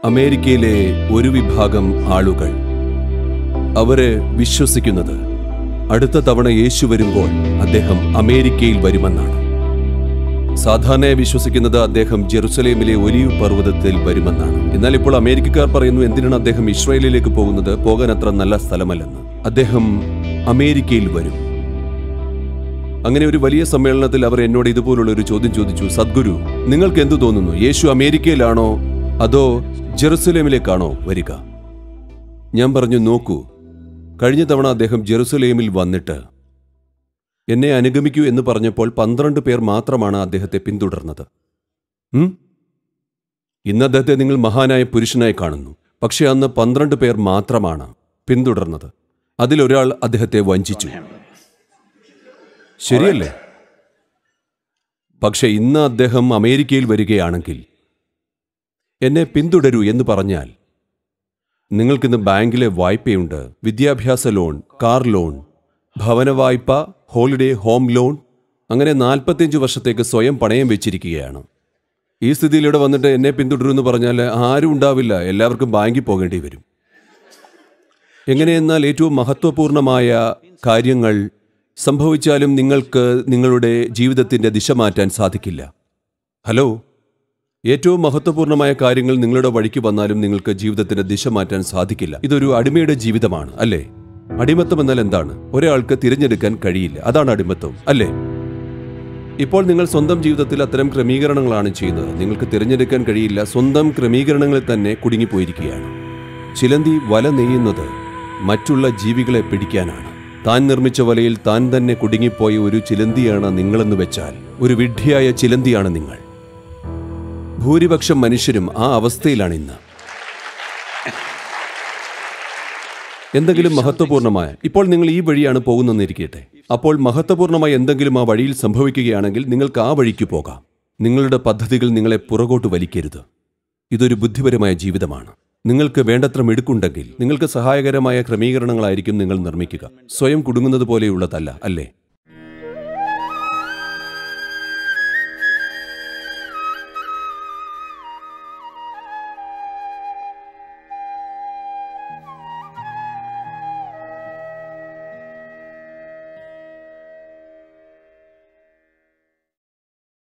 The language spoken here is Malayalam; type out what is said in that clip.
അമേരിക്കയിലെ ഒരു വിഭാഗം ആളുകൾ അവര് വിശ്വസിക്കുന്നത് അടുത്ത തവണ യേശു വരുമ്പോൾ അദ്ദേഹം അമേരിക്കയിൽ വരുമെന്നാണ് സാധാരണയായി വിശ്വസിക്കുന്നത് അദ്ദേഹം ജെറുസലേമിലെ ഒലിവ് പർവ്വതത്തിൽ വരുമെന്നാണ് എന്നാൽ ഇപ്പോൾ അമേരിക്കക്കാർ പറയുന്നു എന്തിനാണ് അദ്ദേഹം ഇസ്രായേലിലേക്ക് പോകുന്നത് പോകാൻ അത്ര നല്ല സ്ഥലമല്ലെന്ന് അദ്ദേഹം അമേരിക്കയിൽ വരും അങ്ങനെ ഒരു വലിയ സമ്മേളനത്തിൽ അവർ എന്നോട് ഇതുപോലുള്ള ഒരു ചോദ്യം ചോദിച്ചു സദ്ഗുരു നിങ്ങൾക്ക് എന്തു തോന്നുന്നു യേശു അമേരിക്കയിലാണോ അതോ ജെറുസലേമിലേക്കാണോ വരിക ഞാൻ പറഞ്ഞു നോക്കൂ കഴിഞ്ഞ തവണ അദ്ദേഹം ജെറുസലേമിൽ വന്നിട്ട് എന്നെ അനുഗമിക്കൂ എന്ന് പറഞ്ഞപ്പോൾ പന്ത്രണ്ട് പേർ മാത്രമാണ് അദ്ദേഹത്തെ പിന്തുടർന്നത് ഉം? ഇന്ന് അദ്ദേഹത്തെ നിങ്ങൾ മഹാനായ പുരുഷനായി കാണുന്നു പക്ഷെ അന്ന് പന്ത്രണ്ട് പേർ മാത്രമാണ് പിന്തുടർന്നത് അതിലൊരാൾ അദ്ദേഹത്തെ വഞ്ചിച്ചു ശരിയല്ലേ പക്ഷെ ഇന്ന് അദ്ദേഹം അമേരിക്കയിൽ വരികയാണെങ്കിൽ എന്നെ പിന്തുടരൂ എന്ന് പറഞ്ഞാൽ നിങ്ങൾക്കിന്ന് ബാങ്കിലെ വായ്പയുണ്ട് വിദ്യാഭ്യാസ ലോൺ കാർ ലോൺ ഭവന വായ്പ ഹോളിഡേ ഹോം ലോൺ അങ്ങനെ നാൽപ്പത്തിയഞ്ച് വർഷത്തേക്ക് സ്വയം പണയം വെച്ചിരിക്കുകയാണ് ഈ സ്ഥിതിയിലൂടെ വന്നിട്ട് എന്നെ പിന്തുടരൂ എന്ന് പറഞ്ഞാൽ ആരും ഉണ്ടാവില്ല എല്ലാവർക്കും ബാങ്കിൽ പോകേണ്ടി വരും എങ്ങനെയെന്നാൽ ഏറ്റവും മഹത്വപൂർണമായ കാര്യങ്ങൾ സംഭവിച്ചാലും നിങ്ങൾക്ക് നിങ്ങളുടെ ജീവിതത്തിന്റെ ദിശ മാറ്റാൻ സാധിക്കില്ല ഹലോ ഏറ്റവും മഹത്വപൂർണമായ കാര്യങ്ങൾ നിങ്ങളുടെ വഴിക്ക് വന്നാലും നിങ്ങൾക്ക് ജീവിതത്തിന്റെ ദിശ മാറ്റാൻ സാധിക്കില്ല ഇതൊരു അടിമയുടെ ജീവിതമാണ് അല്ലേ അടിമത്തം എന്നാൽ എന്താണ് ഒരാൾക്ക് തിരഞ്ഞെടുക്കാൻ കഴിയില്ല അതാണ് അടിമത്തം അല്ലേ ഇപ്പോൾ നിങ്ങൾ സ്വന്തം ജീവിതത്തിൽ അത്തരം ക്രമീകരണങ്ങളാണ് ചെയ്യുന്നത് നിങ്ങൾക്ക് തിരഞ്ഞെടുക്കാൻ കഴിയില്ല സ്വന്തം ക്രമീകരണങ്ങളിൽ തന്നെ കുടുങ്ങിപ്പോയിരിക്കുകയാണ് ചിലന്തി വല നെയ്യുന്നത് മറ്റുള്ള ജീവികളെ പിടിക്കാനാണ് താൻ നിർമ്മിച്ച വലയിൽ താൻ തന്നെ കുടുങ്ങിപ്പോയ ഒരു ചിലന്തിയാണ് നിങ്ങളെന്ന് വെച്ചാൽ ഒരു വിഡ്ഢിയായ ചിലന്തിയാണ് നിങ്ങൾ ഭൂരിപക്ഷം മനുഷ്യരും ആ അവസ്ഥയിലാണ് ഇന്ന് എന്തെങ്കിലും മഹത്വപൂർണമായ ഇപ്പോൾ നിങ്ങൾ ഈ വഴിയാണ് പോകുന്നതെന്നിരിക്കട്ടെ അപ്പോൾ മഹത്വപൂർണമായ എന്തെങ്കിലും ആ വഴിയിൽ സംഭവിക്കുകയാണെങ്കിൽ നിങ്ങൾക്ക് ആ വഴിക്ക് പോകാം നിങ്ങളുടെ പദ്ധതികൾ നിങ്ങളെ പുറകോട്ട് വലിക്കരുത് ഇതൊരു ബുദ്ധിപരമായ ജീവിതമാണ് നിങ്ങൾക്ക് വേണ്ടത്ര മിടുക്കുണ്ടെങ്കിൽ നിങ്ങൾക്ക് സഹായകരമായ ക്രമീകരണങ്ങളായിരിക്കും നിങ്ങൾ നിർമ്മിക്കുക സ്വയം കുടുങ്ങുന്നത് പോലെയുള്ളതല്ല അല്ലേ